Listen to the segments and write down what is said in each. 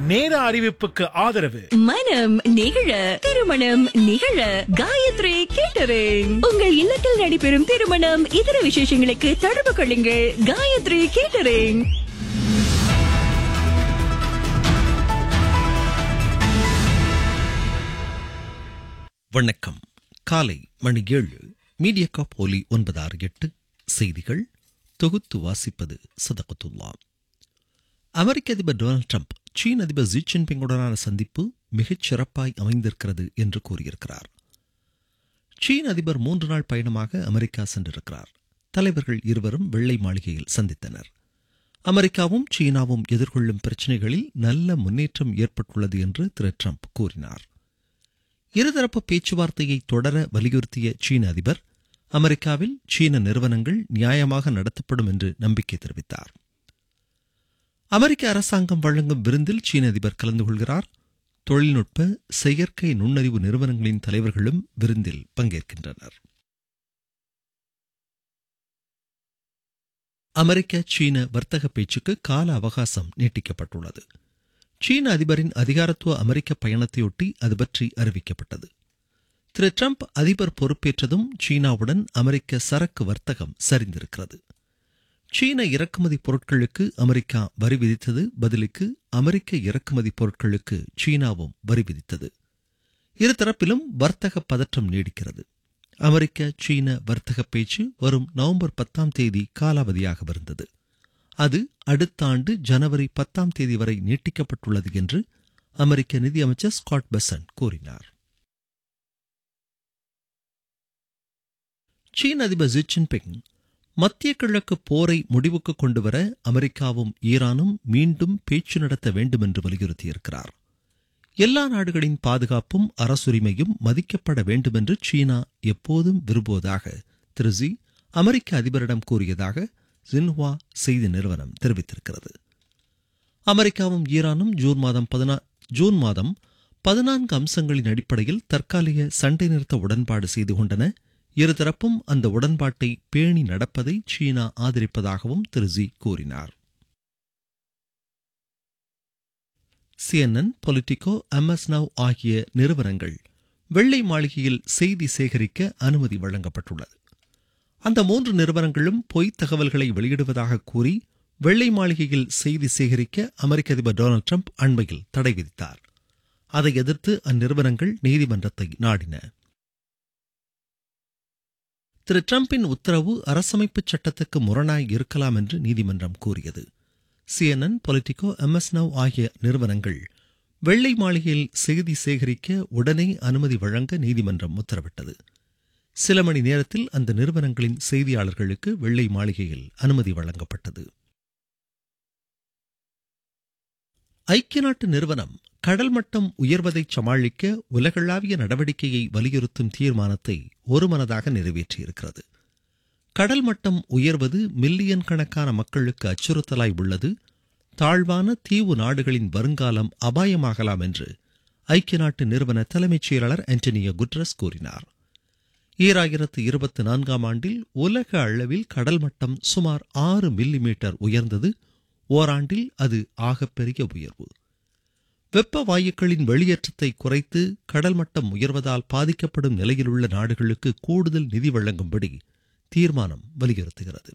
நேர அறிவிப்புக்கு ஆதரவு மனம் நிகழ திருமணம் நிகழ காயத்ரி கேட்டரிங் உங்கள் இல்லத்தில் நடைபெறும் திருமணம் இதர விசேஷங்களுக்கு தொடர்பு கொள்ளுங்கள் காயத்ரி கேட்டரிங் வணக்கம் காலை மணி ஏழு மீடியா போலி ஒன்பது ஆறு எட்டு செய்திகள் தொகுத்து வாசிப்பது சதகத்துல்லா அமெரிக்க அதிபர் டொனால்ட் ட்ரம்ப் சீன அதிபர் ஜி ஜின்பிங்குடனான சந்திப்பு மிகச் சிறப்பாய் அமைந்திருக்கிறது என்று கூறியிருக்கிறார் சீன அதிபர் மூன்று நாள் பயணமாக அமெரிக்கா சென்றிருக்கிறார் தலைவர்கள் இருவரும் வெள்ளை மாளிகையில் சந்தித்தனர் அமெரிக்காவும் சீனாவும் எதிர்கொள்ளும் பிரச்சினைகளில் நல்ல முன்னேற்றம் ஏற்பட்டுள்ளது என்று திரு ட்ரம்ப் கூறினார் இருதரப்பு பேச்சுவார்த்தையை தொடர வலியுறுத்திய சீன அதிபர் அமெரிக்காவில் சீன நிறுவனங்கள் நியாயமாக நடத்தப்படும் என்று நம்பிக்கை தெரிவித்தார் அமெரிக்க அரசாங்கம் வழங்கும் விருந்தில் சீன அதிபர் கலந்து கொள்கிறார் தொழில்நுட்ப செயற்கை நுண்ணறிவு நிறுவனங்களின் தலைவர்களும் விருந்தில் பங்கேற்கின்றனர் அமெரிக்க சீன வர்த்தக பேச்சுக்கு கால அவகாசம் நீட்டிக்கப்பட்டுள்ளது சீன அதிபரின் அதிகாரத்துவ அமெரிக்க பயணத்தையொட்டி அது பற்றி அறிவிக்கப்பட்டது திரு ட்ரம்ப் அதிபர் பொறுப்பேற்றதும் சீனாவுடன் அமெரிக்க சரக்கு வர்த்தகம் சரிந்திருக்கிறது சீன இறக்குமதி பொருட்களுக்கு அமெரிக்கா வரி விதித்தது பதிலுக்கு அமெரிக்க இறக்குமதி பொருட்களுக்கு சீனாவும் வரி விதித்தது இருதரப்பிலும் வர்த்தக பதற்றம் நீடிக்கிறது அமெரிக்க சீன வர்த்தக பேச்சு வரும் நவம்பர் பத்தாம் தேதி காலாவதியாக இருந்தது அது அடுத்த ஆண்டு ஜனவரி பத்தாம் தேதி வரை நீட்டிக்கப்பட்டுள்ளது என்று அமெரிக்க நிதியமைச்சர் ஸ்காட் பெசன் கூறினார் சீன அதிபர் ஜி ஜின்பிங் மத்திய கிழக்கு போரை முடிவுக்கு கொண்டுவர அமெரிக்காவும் ஈரானும் மீண்டும் பேச்சு நடத்த வேண்டும் என்று வலியுறுத்தியிருக்கிறார் எல்லா நாடுகளின் பாதுகாப்பும் அரசுரிமையும் மதிக்கப்பட வேண்டும் என்று சீனா எப்போதும் விரும்புவதாக திரு ஜி அமெரிக்க அதிபரிடம் கூறியதாக ஜின்ஹுவா செய்தி நிறுவனம் தெரிவித்திருக்கிறது அமெரிக்காவும் ஈரானும் ஜூன் மாதம் பதினா ஜூன் மாதம் பதினான்கு அம்சங்களின் அடிப்படையில் தற்காலிக சண்டை நிறுத்த உடன்பாடு செய்து கொண்டன இருதரப்பும் அந்த உடன்பாட்டை பேணி நடப்பதை சீனா ஆதரிப்பதாகவும் திரு ஜி கூறினார் சிஎன்என் பொலிட்டிகோ எம்எஸ் நவ் ஆகிய நிறுவனங்கள் வெள்ளை மாளிகையில் செய்தி சேகரிக்க அனுமதி வழங்கப்பட்டுள்ளது அந்த மூன்று நிறுவனங்களும் பொய்த் தகவல்களை வெளியிடுவதாக கூறி வெள்ளை மாளிகையில் செய்தி சேகரிக்க அமெரிக்க அதிபர் டொனால்டு ட்ரம்ப் அண்மையில் தடை விதித்தார் அதை எதிர்த்து அந்நிறுவனங்கள் நீதிமன்றத்தை நாடின திரு டிரம்பின் உத்தரவு அரசமைப்புச் சட்டத்துக்கு முரணாய் இருக்கலாம் என்று நீதிமன்றம் கூறியது சிஎன்என் பொலிட்டிகோ எம்எஸ் நவ் ஆகிய நிறுவனங்கள் வெள்ளை மாளிகையில் செய்தி சேகரிக்க உடனே அனுமதி வழங்க நீதிமன்றம் உத்தரவிட்டது சில மணி நேரத்தில் அந்த நிறுவனங்களின் செய்தியாளர்களுக்கு வெள்ளை மாளிகையில் அனுமதி வழங்கப்பட்டது ஐக்கிய நாட்டு நிறுவனம் கடல் மட்டம் உயர்வதை சமாளிக்க உலகளாவிய நடவடிக்கையை வலியுறுத்தும் தீர்மானத்தை ஒருமனதாக நிறைவேற்றியிருக்கிறது கடல் மட்டம் உயர்வது மில்லியன் கணக்கான மக்களுக்கு அச்சுறுத்தலாய் உள்ளது தாழ்வான தீவு நாடுகளின் வருங்காலம் அபாயமாகலாம் என்று ஐக்கிய நாட்டு நிறுவன தலைமைச் செயலாளர் ஆண்டனியோ குட்ரஸ் கூறினார் ஈராயிரத்து இருபத்தி நான்காம் ஆண்டில் உலக அளவில் கடல் மட்டம் சுமார் ஆறு மில்லி மீட்டர் உயர்ந்தது ஓராண்டில் அது ஆகப்பெரிய உயர்வு வெப்ப வாயுக்களின் வெளியேற்றத்தை குறைத்து கடல் மட்டம் உயர்வதால் பாதிக்கப்படும் நிலையிலுள்ள நாடுகளுக்கு கூடுதல் நிதி வழங்கும்படி தீர்மானம் வலியுறுத்துகிறது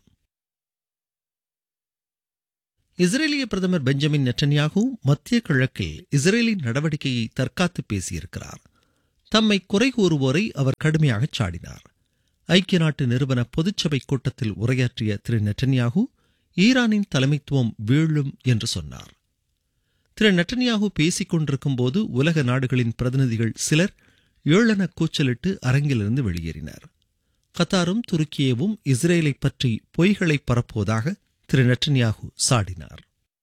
இஸ்ரேலிய பிரதமர் பெஞ்சமின் நெட்டன்யாகு மத்திய கிழக்கில் இஸ்ரேலின் நடவடிக்கையை தற்காத்து பேசியிருக்கிறார் தம்மை குறை கூறுவோரை அவர் கடுமையாகச் சாடினார் ஐக்கிய நாட்டு நிறுவன பொதுச்சபை கூட்டத்தில் உரையாற்றிய திரு நெட்டன்யாகு ஈரானின் தலைமைத்துவம் வீழும் என்று சொன்னார் திரு நெட்டன்யாகு பேசிக் கொண்டிருக்கும் போது உலக நாடுகளின் பிரதிநிதிகள் சிலர் ஏளன கூச்சலிட்டு அரங்கிலிருந்து வெளியேறினர் கத்தாரும் துருக்கியவும் இஸ்ரேலை பற்றி பொய்களை பரப்புவதாக திரு நெட்டன்யாகு சாடினார்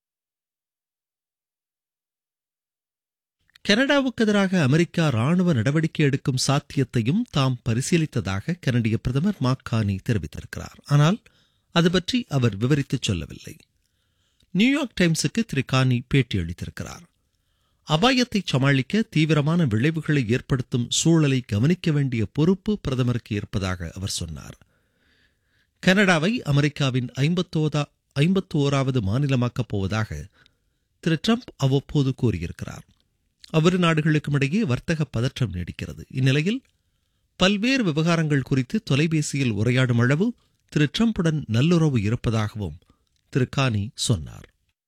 கனடாவுக்கு எதிராக அமெரிக்கா ராணுவ நடவடிக்கை எடுக்கும் சாத்தியத்தையும் தாம் பரிசீலித்ததாக கனடிய பிரதமர் மாக்கானி தெரிவித்திருக்கிறார் ஆனால் அது பற்றி அவர் விவரித்துச் சொல்லவில்லை நியூயார்க் டைம்ஸுக்கு திரு கானி பேட்டி அளித்திருக்கிறார் அபாயத்தை சமாளிக்க தீவிரமான விளைவுகளை ஏற்படுத்தும் சூழலை கவனிக்க வேண்டிய பொறுப்பு பிரதமருக்கு இருப்பதாக அவர் சொன்னார் கனடாவை அமெரிக்காவின் ஐம்பத்தோதா ஐம்பத்தோராவது மாநிலமாக்கப் போவதாக திரு ட்ரம்ப் அவ்வப்போது கூறியிருக்கிறார் அவ்விரு நாடுகளுக்கும் இடையே வர்த்தக பதற்றம் நீடிக்கிறது இந்நிலையில் பல்வேறு விவகாரங்கள் குறித்து தொலைபேசியில் உரையாடும் அளவு திரு ட்ரம்புடன் நல்லுறவு இருப்பதாகவும் திரு கானி சொன்னார்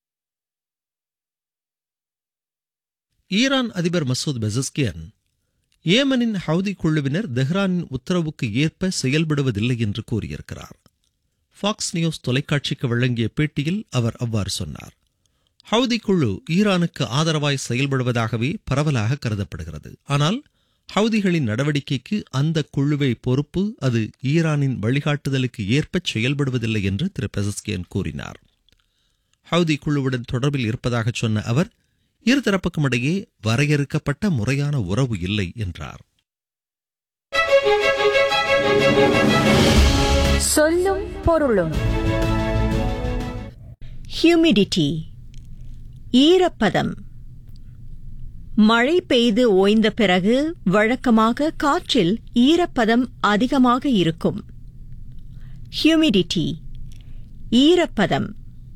ஈரான் அதிபர் மசூத் பெசஸ்கியன் ஏமனின் ஹவுதி குழுவினர் தெஹ்ரானின் உத்தரவுக்கு ஏற்ப செயல்படுவதில்லை என்று கூறியிருக்கிறார் ஃபாக்ஸ் நியூஸ் தொலைக்காட்சிக்கு வழங்கிய பேட்டியில் அவர் அவ்வாறு சொன்னார் ஹவுதி குழு ஈரானுக்கு ஆதரவாய் செயல்படுவதாகவே பரவலாக கருதப்படுகிறது ஆனால் ஹவுதிகளின் நடவடிக்கைக்கு அந்த குழுவை பொறுப்பு அது ஈரானின் வழிகாட்டுதலுக்கு ஏற்ப செயல்படுவதில்லை என்று திரு பெசஸ்கியன் கூறினார் ஹவுதி குழுவுடன் தொடர்பில் இருப்பதாக சொன்ன அவர் இருதரப்புக்கும் இடையே வரையறுக்கப்பட்ட முறையான உறவு இல்லை என்றார் சொல்லும் பொருளும் ஹியூமிடிட்டி ஈரப்பதம் மழை பெய்து ஓய்ந்த பிறகு வழக்கமாக காற்றில் ஈரப்பதம் அதிகமாக இருக்கும் ஹியூமிடிட்டி ஈரப்பதம்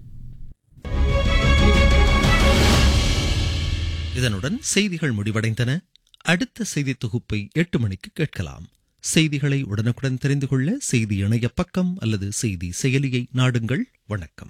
இதனுடன் செய்திகள் முடிவடைந்தன அடுத்த செய்தி தொகுப்பை எட்டு மணிக்கு கேட்கலாம் செய்திகளை உடனுக்குடன் தெரிந்து கொள்ள செய்தி இணைய பக்கம் அல்லது செய்தி செயலியை நாடுங்கள் வணக்கம்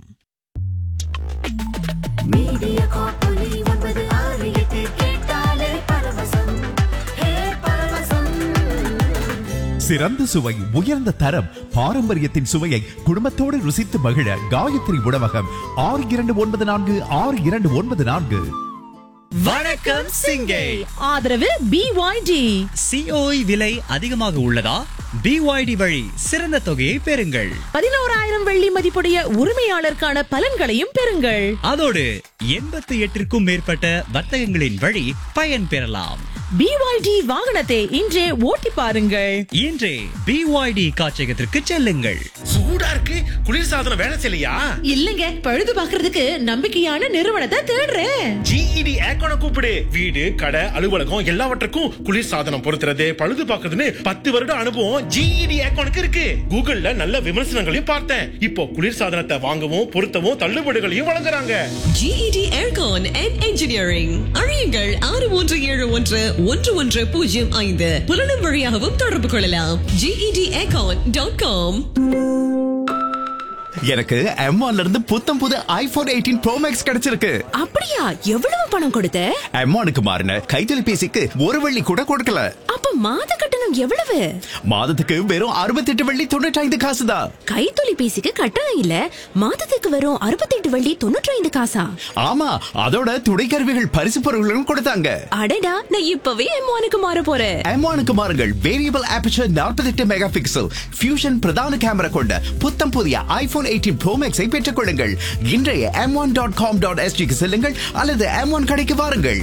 மீடியா காப்பொலி ஒன்பது ஆறு எட்டு கேட்டாலே பரவசம் ஹே பரவசம் சிறந்த சுவை உயர்ந்த தரம் பாரம்பரியத்தின் சுவையை குடும்பத்தோடு ருசித்து மகிழ காயத்ரி உணவகம் ஆறு இரண்டு ஒன்பது நான்கு ஆறு இரண்டு ஒன்பது நான்கு வணக்கம் சிங்கை ஆதரவு பிஒய்டி சிஓஇ விலை அதிகமாக உள்ளதா பிஒய்டி வழி சிறந்த தொகையை பெறுங்கள் பதினோராயிரம் வெள்ளி மதிப்புடைய உரிமையாளருக்கான பலன்களையும் பெறுங்கள் அதோடு எண்பத்தி எட்டிற்கும் மேற்பட்ட வர்த்தகங்களின் வழி பயன் பெறலாம் பிஒய்டி வாகனத்தை இன்றே ஓட்டி பாருங்கள் இன்றே பிஒய்டி காட்சியகத்திற்கு செல்லுங்கள் சூடா இருக்கு குளிர்சாதனம் வேலை செய்யலையா இல்லங்க பழுது பாக்குறதுக்கு நம்பிக்கையான நிறுவனத்தை தேடுறேன் ஜிஇடி ஏக்கோன கூப்பிடு வீடு கடை அலுவலகம் எல்லாவற்றுக்கும் குளிர்சாதனம் பொருத்துறது பழுது பார்க்கறதுன்னு பத்து வருட அனுபவம் ஜிஇடி ஏக்கோனுக்கு இருக்கு கூகுள்ல நல்ல விமர்சனங்களையும் பார்த்தேன் இப்போ குளிர்சாதனத்தை வாங்கவும் பொருத்தவும் தள்ளுபடிகளையும் வழங்குறாங்க GED Aircon and Engineering அறியுங்கள் ஆறு ஒன்று ஏழு ஒன்று ஒன்று ஒன்று பூஜ்ஜியம் ஐந்து புலனும் வழியாகவும் தொடர்பு கொள்ளலாம் GED Aircon டாட் காம் எனக்கு M1 இருந்து புத்தம் புது ஐபோன் எயிட்டீன் ப்ரோ மேக்ஸ் கிடைச்சிருக்கு அப்படியா எவ்வளவு பணம் கொடுத்த M1க்கு மாறின கைத்தொலைபேசிக்கு ஒரு வெள்ளி கூட கொடுக்கல அப்ப மாத கட்டணம் எவ்வளவு மாதத்துக்கு வெறும் அறுபத்தெட்டு வெள்ளி தொண்ணூற்றி ஐந்து காசு தான் கைத்தொலைபேசிக்கு கட்டணம் இல்ல மாதத்துக்கு வரும் அறுபத்தெட்டு வள்ளி தொண்ணூற்றி ஐந்து காசா ஆமா அதோட துணைக்கருவிகள் பரிசு பொருள்களும் கொடுத்தாங்க அடடா நான் இப்பவே எம்மானுக்கு மாற போறேன் M1க்கு மாறுங்கள் variable aperture 48 mega pixel fusion பிரதான கேமரா கொண்ட புத்தம் புதிய ஐபோன் எயிட்டீன் ப்ரோ மேக்ஸை பெற்றுக் கொள்ளுங்கள் இன்றைய M one dot com dot எஸ்டிக்கு செல்லுங்கள் அல்லது எம் ஒன் கடைக்கு வாருங்கள்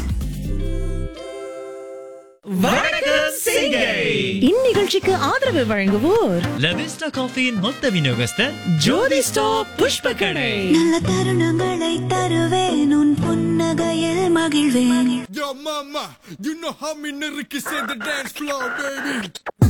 வணக்கம் சிங்கை இந்நிகழ்ச்சிக்கு ஆதரவு வழங்குவோர் லவிஸ்டா காஃபியின் மொத்த விநியோகஸ்தர் ஜோதி ஸ்டாப் புஷ்ப கடை நல்ல தருணங்களை தருவேன் உன் புன்னகையில் மகிழ்வேன் Yo, mama, you know how me nigga can set the dance floor, baby.